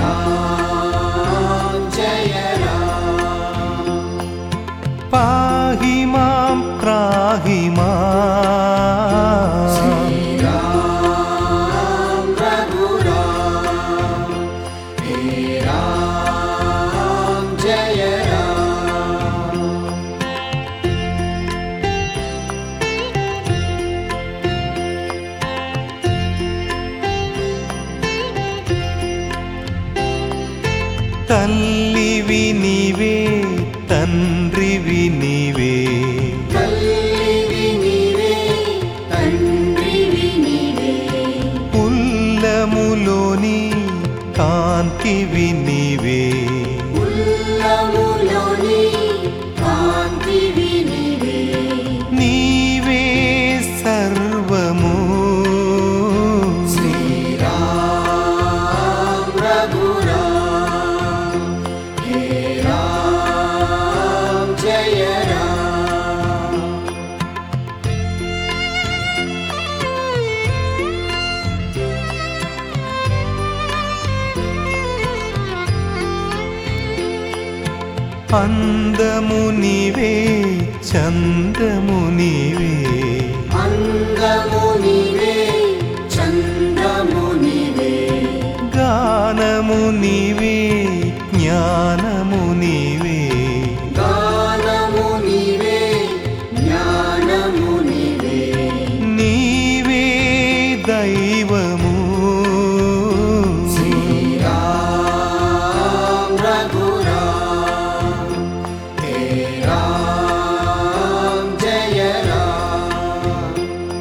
राम जय राम पाहि मां त्राहि माम् राम रघुराम हे राम जय राम తల్లివి నీవే తండ్రివి నీవే తల్లివి నీవే తండ్రివి నీవే పుల్లములోని కాంతివి నీవే ఉల్లములోని కాంతివి నీవే నీవే సర్వము శ్రీరామ్ రఘురామ్ హే రామ్ జయ రామ్ అందము నీవే చందము నీవే అందము నీవే చంద్రము నీవే గానము నీవే జ్ఞానము నీవే గానము నీవే జ్ఞానము నీవే నీవే దైవము శ్రీరామ్ రఘురామ్ హే రామ్ జయ రామ్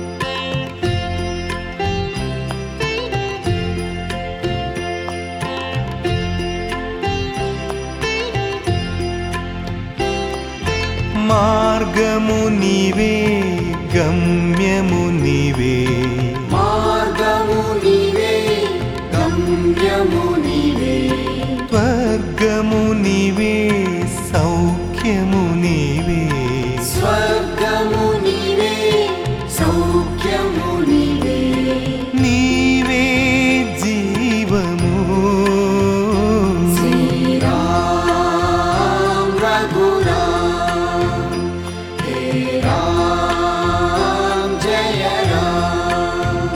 మార్గము నీవే గమ్యము నీవే మార్గము నీవే గమ్యము నీవే స్వర్గము నీవే సౌఖ్యము నీవే స్వర్గము నీవే సౌఖ్యము నీవే నీవే జీవము శ్రీరామ్ రఘురామ్ హే రామ్ జయ రామ్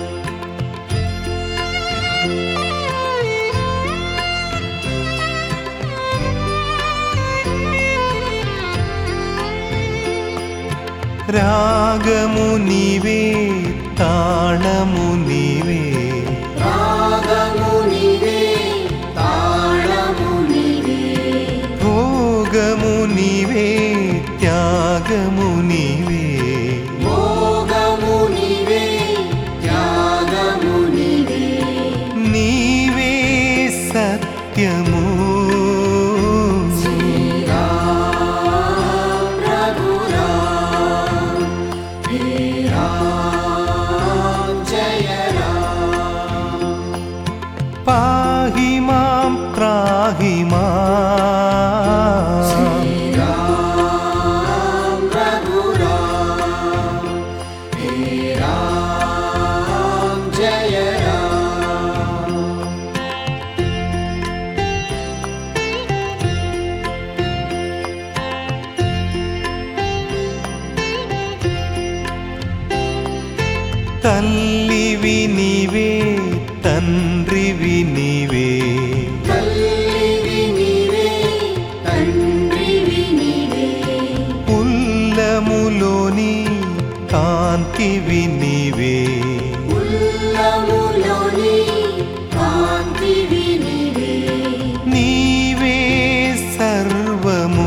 రాగము నీవే తాళము నీవే రాగము నీవే తాళము నీవే భోగము నీవే త్యాగము నీవే భోగము నీవే త్యాగము నీవే నీవే సత్యము శ్రీరామ్ రఘురామ్ హే రామ్ జయ రామ్ పాహి మాం త్రాహి మాం శ్రీరామ్ రఘురామ్ హే రామ్ జయ రామ్ తల్లివి నీవే తండ్రివి నీవే తల్లివి నీవే తండ్రివి నీవే పుల్లములోని కాంతివి నీవే ఉల్లములోని కాంతివి నీవే నీవే సర్వము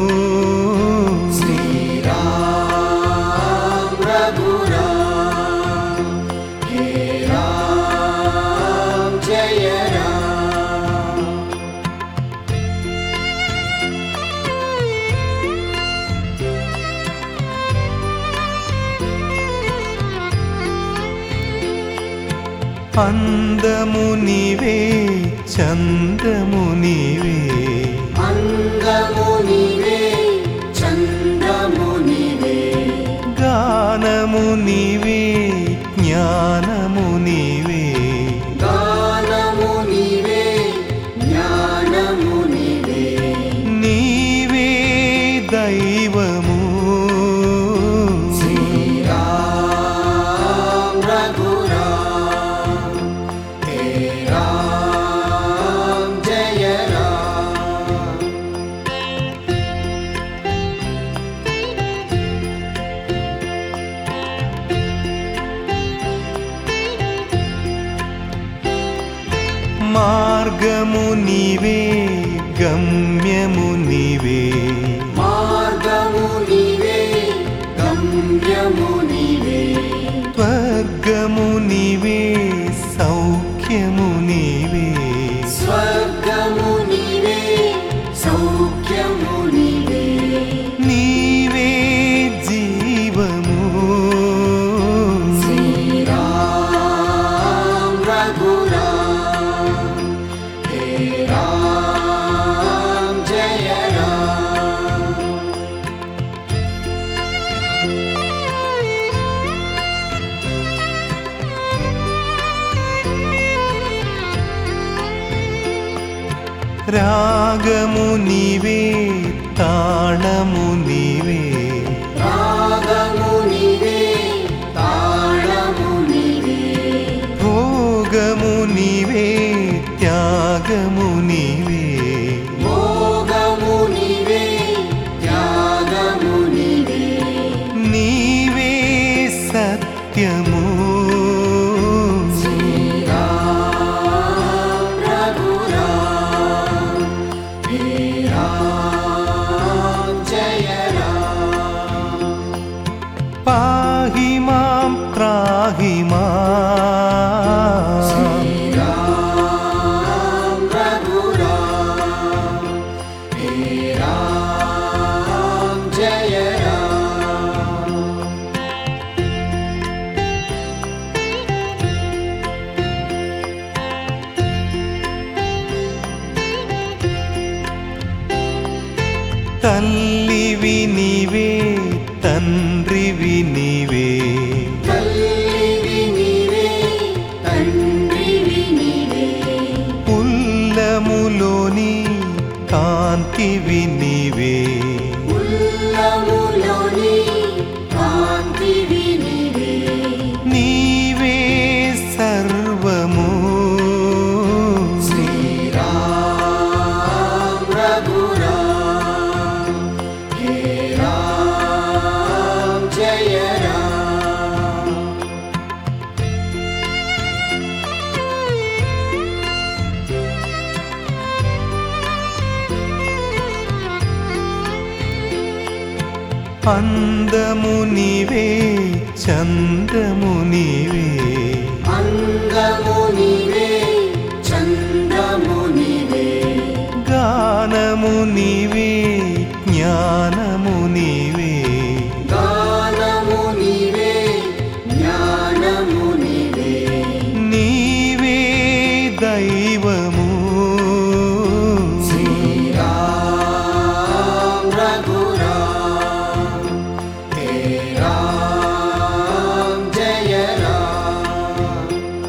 శ్రీరామ్ రఘురామ్ హే రామ్ జయ రామ్ అందము నీవే చందము నీవే అందము నీవే చంద్రము నీవే గానము నీవే జ్ఞానము నీవే గానము నీవే మార్గము నీవే గమ్యము నీవే మార్గము నీవే గమ్యము నీవే స్వర్గము నీవే సౌఖ్యము నీవే స్వర్గము నీవే సౌఖ్యము నీవే నీవే జీవము శ్రీరామ్ రఘురామ్ హే రామ్ జయ రామ్ రాగము నీవే తాళము నీవే రాగము నీవే తాళము నీవే భోగము నీవే త్యాగము నీవే భోగము నీవే త్యాగము నీవే నీవే సత్యము శ్రీరామ్ రఘురామ్ హే రామ్ జయ రామ్ పాహి మాం త్రాహి మా శ్రీరామ్ రఘురామ్ హే రామ్ జయ రామ్ తల్లివి నీవే తండ్రివి నీవే తల్లివి నీవే తండ్రివి నీవే ఉల్లములోని కాంతివి నీవే ఉల్లములోని కాంతివి నీవే నీవే సర్వము శ్రీరామ్ రఘురామ్ హే రామ్ జయ రామ్ అందము నీవే చంద్రము నీవే అందము నీవే చంద్రము నీవే గానము నీవే జ్ఞానము నీవే గానము నీవే జ్ఞానము నీవే నీవే దైవము శ్రీరామ్ రఘురామ్ హే రామ్ జయ రామ్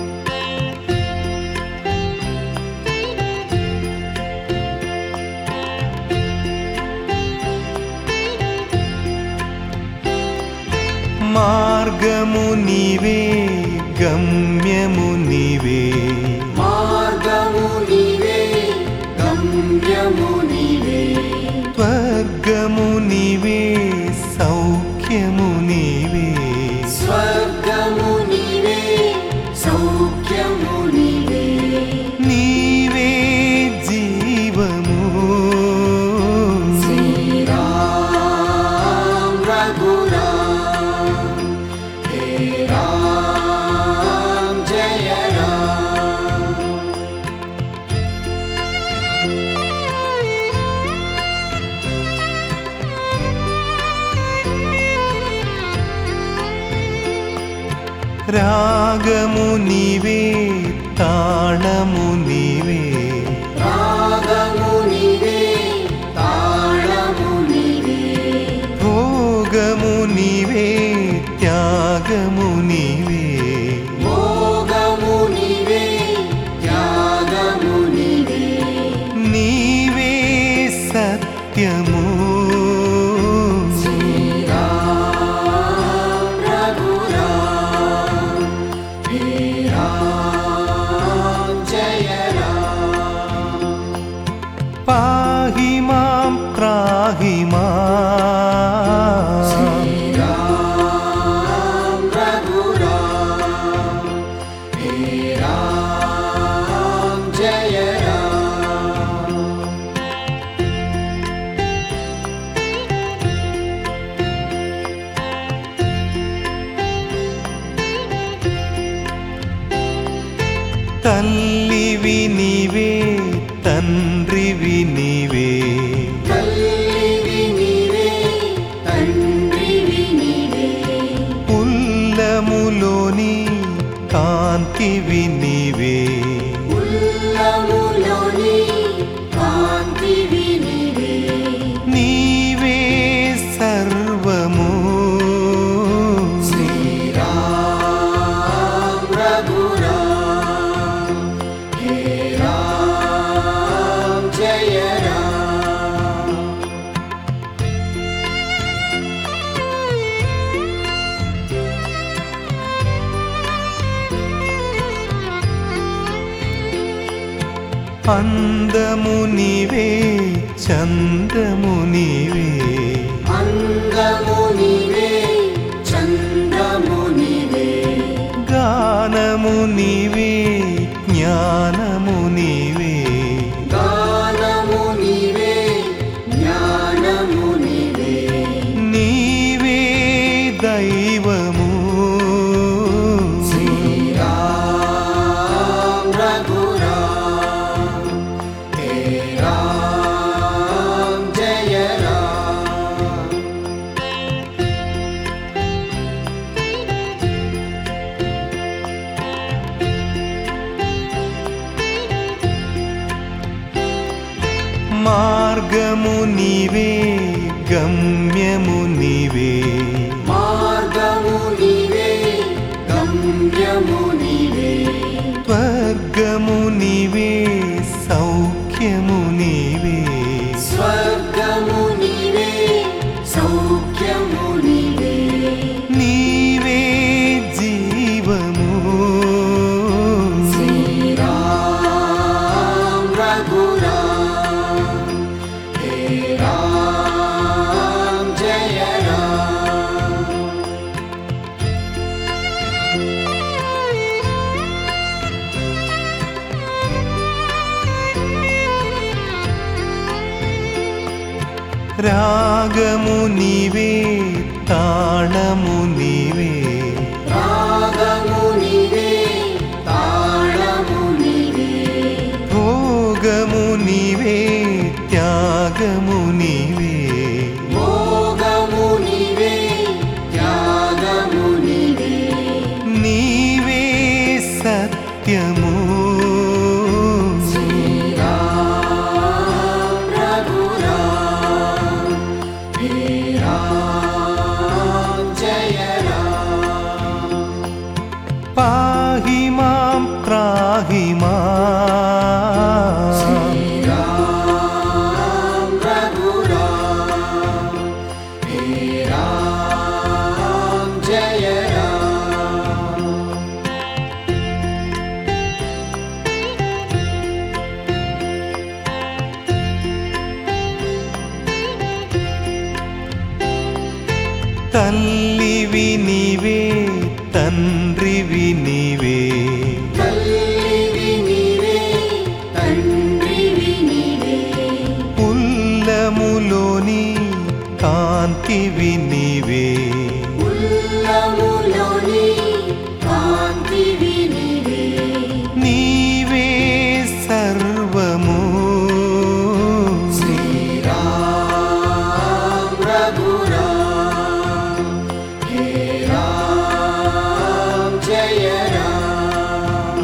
మార్గము నీవే గమ్యము నీవే మార్గము నీవే గమ్యము నీవే స్వర్గము నీవే సౌఖ్యము నీవే స్వర్గము నీవే సౌఖ్యము నీవే నీవే జీవము శ్రీరామ్ రఘురామ్ హే రామ్ జయ రామ్ రాగము నీవే తాళము నీవే రాగము నీవే తాళము నీవే భోగము నీవే త్యాగము నీవే భోగము నీవే త్యాగము నీవే నీవే సత్యము శ్రీరామ్ రఘురామ్ హే రామ్ జయ రామ్ అందము నీవే చందము నీవే అందము నీవే చంద్రము నీవే గానము నీవే జ్ఞానము నీవే గానము నీవే జ్ఞానము నీవే నీవే దైవము రామ్ రఘురామ్ హే రామ్ జయ రామ్ మార్గము నీవే గమ్యము నీవే మార్గము నీవే గమ్యము నీవే స్వర్గము నీవే సౌఖ్యము నీవే స్వర్గము నీవే సౌఖ్యము నీవే నీవే జీవము శ్రీరామ్ రఘురామ్ హే రామ్ జయ రామ్ రాగము నీవే తాళము నీవే రాగము నీవే తాళము నీవే భోగము నీవే త్యాగము నీవే భోగము నీవే త్యాగము నీవే నీవే సత్యము శ్రీరామ్ రఘురామ్ హే రామ్ జయ రామ్ పాహి మాం త్రాహి మా శ్రీరామ్ రఘురామ్ హే రామ్ జయ రామ్ తల్లివి నీవే తండ్రివి నీవే తల్లివి నీవే తండ్రివి నీవే ఉల్లములోని కాంతివి నీవే ఉల్లములోని కాంతివి నీవే నీవే సర్వము శ్రీరామ్ రఘురామ్ హే రామ్ జయ రామ్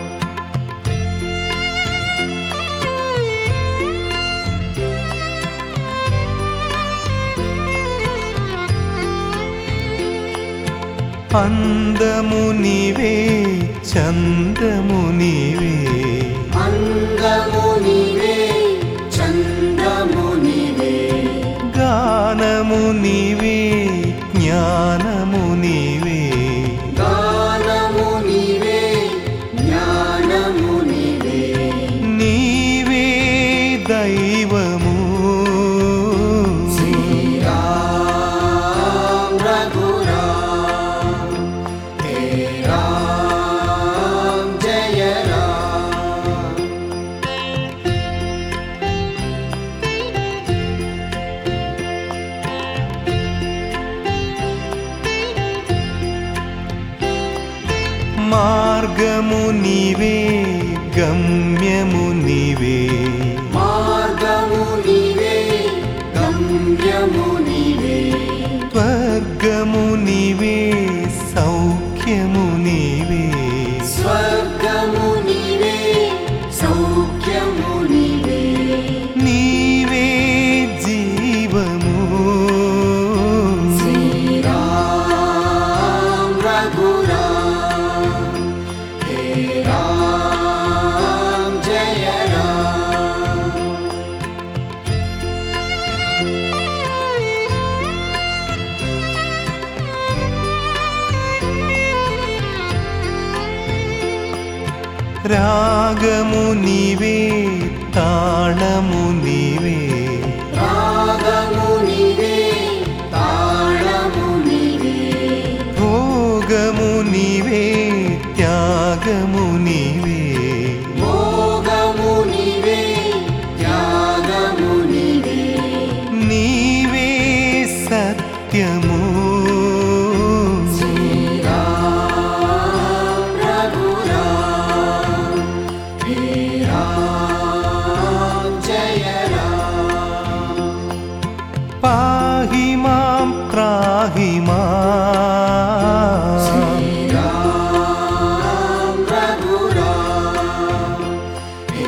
అందము నీవే చందము నీవే అందము నీవే చంద్రము నీవే గానము నీవే జ్ఞానము నీవే గానము నీవే జ్ఞానము నీవే నీవే దైవము శ్రీరామ్ రఘురామ్ హే రామ్ జయ రామ్ మార్గము నీవే గమ్యము నీవే మార్గము నీవే గమ్యము నీవే స్వర్గము నీవే సౌఖ్యము నీవే స్వర్గము నీవే సౌఖ్యము నీవే నీవే జీవము శ్రీరామ్ రఘురామ్ హే రామ్ జయ రామ్ రాగము నీవే తాళము నీవే రాగము నీవే తాళము నీవే భోగము నీవే త్యాగము నీవే భోగము నీవే త్యాగము నీవే నీవే సత్యము శ్రీరామ్ రఘురామ్ హే రామ్ జయ రామ్ పాహి మాం త్రాహి మాం శ్రీరామ్ రఘురామ్ హే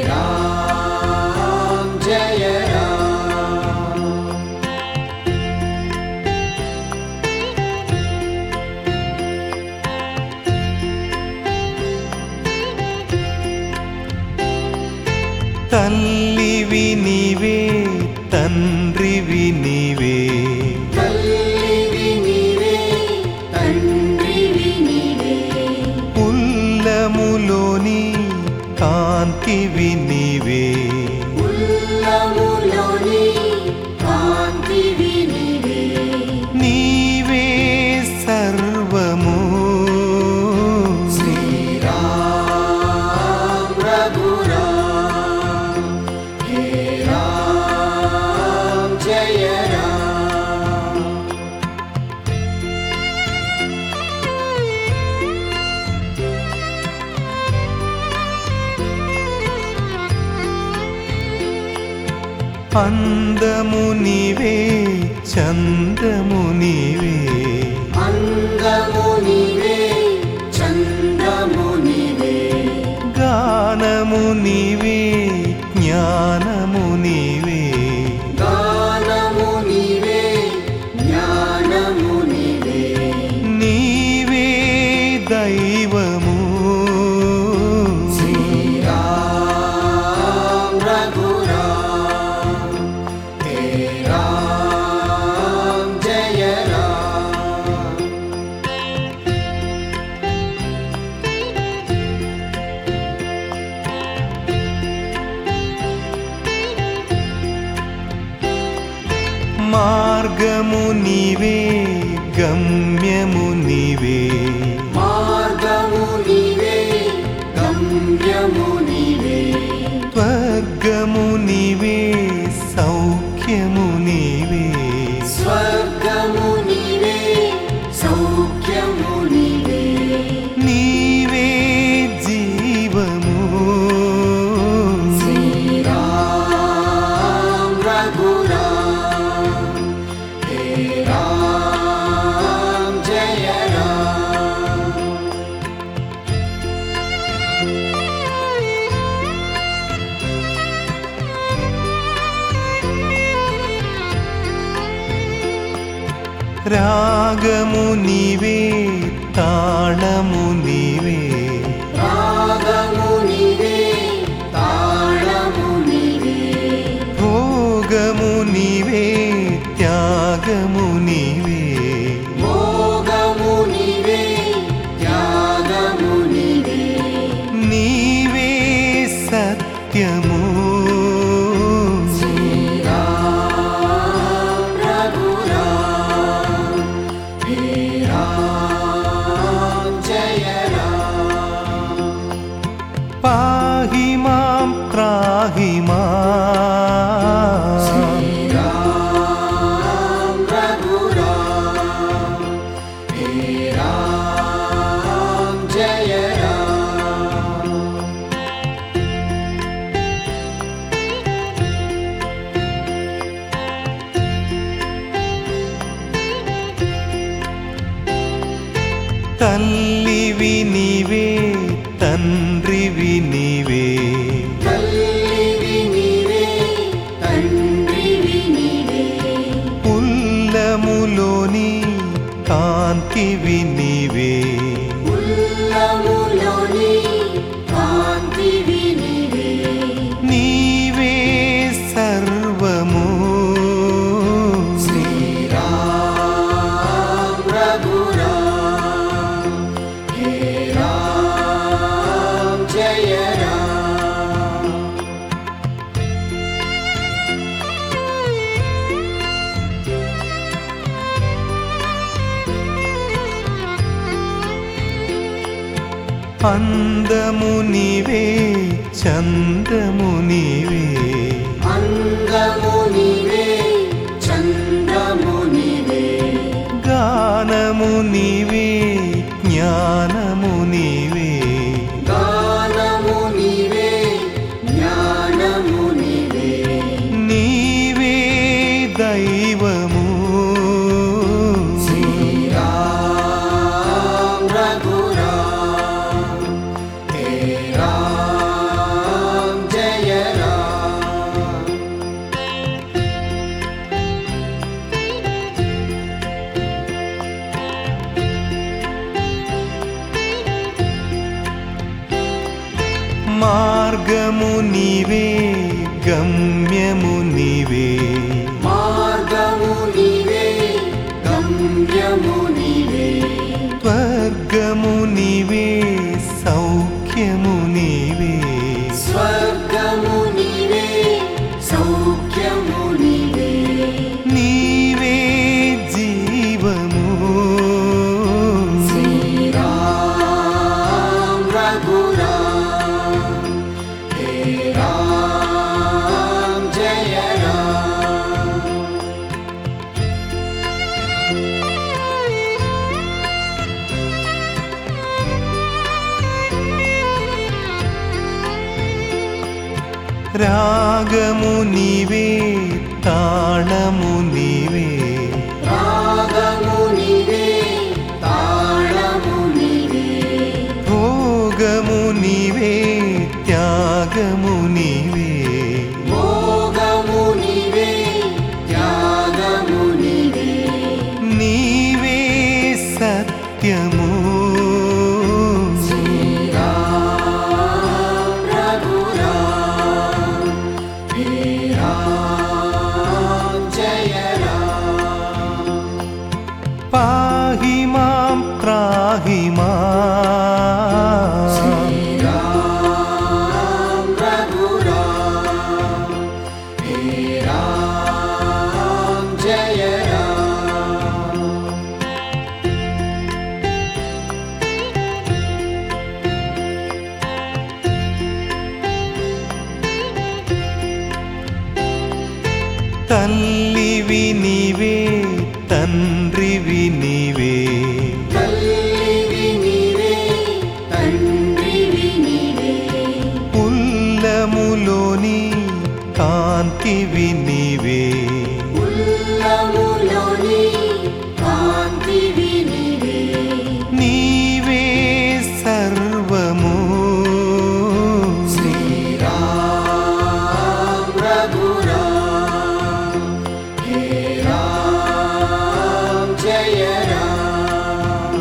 రామ్ జయ రామ్ తల్లివి నీవే తండ్రివి నీవే తల్లివి నీవే తండ్రివి నీవే ఉల్లములోని కాంతివి నీవే ఉల్లములోని కాంతివి నీవే నీవే సర్వము శ్రీరామ్ రఘురామ్ హే రామ్ జయ రామ్ అందము నీవే చందము నీవే అందము నీవే చంద్రము నీవే గానము నీవే జ్ఞానము నీవే గానము నీవే జ్ఞానము నీవే నీవే దైవము శ్రీరామ్ రఘురామ్ హే రామ్ జయ రామ్ మార్గము నీవే గమ్యము నీవే మార్గము నీవే గమ్యము నీవే స్వర్గము నీవే సౌఖ్యము నీవే స్వర్గము నీవే సౌఖ్యము నీవే నీవే జీవము శ్రీరామ్ రఘురామ్ హే రామ్ జయ రామ్ రాగము నీవే తాళము నీవే రాగము నీవే తాళము నీవే భోగము నీవే త్యాగము నీవే భోగము నీవే త్యాగము నీవే నీవే సత్యము శ్రీరామ్ రఘురామ్ హే రామ్ జయ రామ్ పాహి మాం త్రాహి మాం శ్రీరామ్ రఘురామ్ హే రామ్ జయ రామ్ తల్లివి నీవే తండ్రివి నీవే తల్లివి నీవే తండ్రివి నీవే ఉల్లములోని కాంతివి నీవే ఉల్లములోని కాంతివి నీవే నీవే సర్వము శ్రీరామ్ రఘురామ్ హే రామ్ అందము నీవే చందము నీవే అందము నీవే చంద్రము నీవే గానము నీవే జ్ఞానము నీవే గానము నీవే జ్ఞానము నీవే నీవే దైవము రామ్ రఘురామ్ హే రామ్ జయ రామ్ మార్గము నీవే గమ్యము నీవే మార్గము నీవే గమ్యము నీవే స్వర్గము నీవే సౌఖ్యము నీవే స్వర్గము నీవే సౌఖ్యము నీవే నీవే జీవము శ్రీరామ్ రఘురామ్ హే రామ్ జయ రామ్ రాగము నీవే తాళము నీవే రాగము నీవే తాళము నీవే భోగము నీవే త్యాగము నీవే భోగము నీవే త్యాగము నీవే నీవే సత్యము శ్రీరామ్ రఘురామ్ హే రామ్ జయ రామ్ పాహి మాం త్రాహి మాం శ్రీరామ్ రఘురామ్ హే రామ్ జయ రామ్ తల్లివి నీవే తండ్రివి నీవే తల్లివి నీవే తండ్రివి నీవే ఉల్లములోని కాంతివి నీవే ఉల్లములోని కాంతివి నీవే నీవే సర్వము శ్రీరామ్ రఘురామ్ హే రామ్ జయ రామ్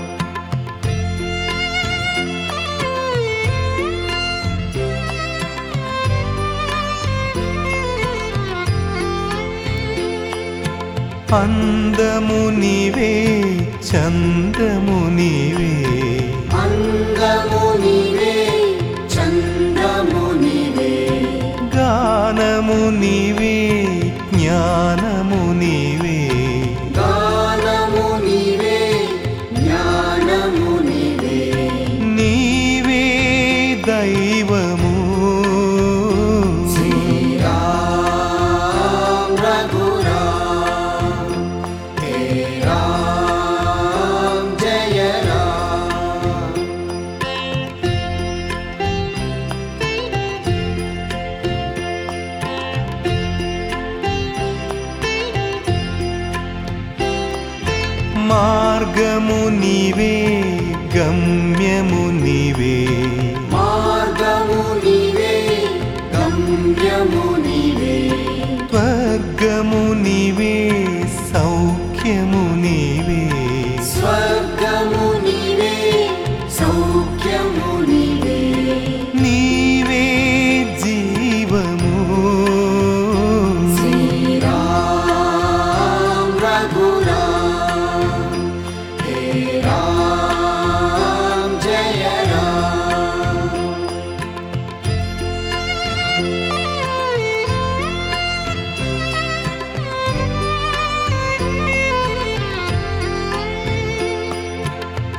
అందము నీవే చందము నీవే అందము నీవే చంద్రము నీవే గానము నీవే జ్ఞానము నీవే గానము నీవే జ్ఞానము నీవే నీవే దైవము శ్రీరామ్ రఘురామ్ హే రామ్ జయ రామ్ మార్గము నీవే గమ్యము నీవే మార్గము నీవే గమ్యము నీవే స్వర్గము నీవే సౌఖ్యము నీవే స్వర్గము నీవే సౌఖ్యము నీవే నీవే జీవము శ్రీరామ్ రఘురామ్ హే రామ్ జయ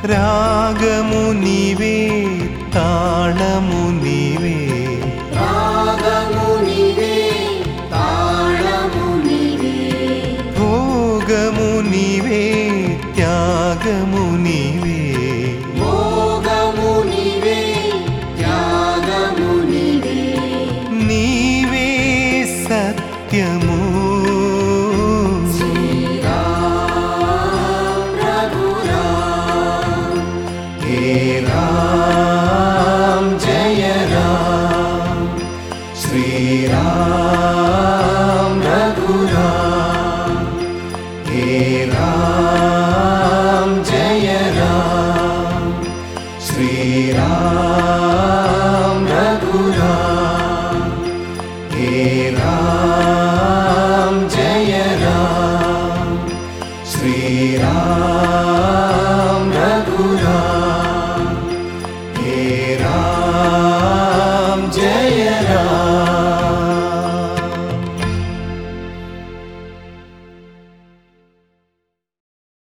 రాగము నీవే తాళము నీవే రాగము నీవే తాళము నీవే భోగము నీవే త్యాగము నీవే భోగము నీవే త్యాగము నీవే నీవే సత్యము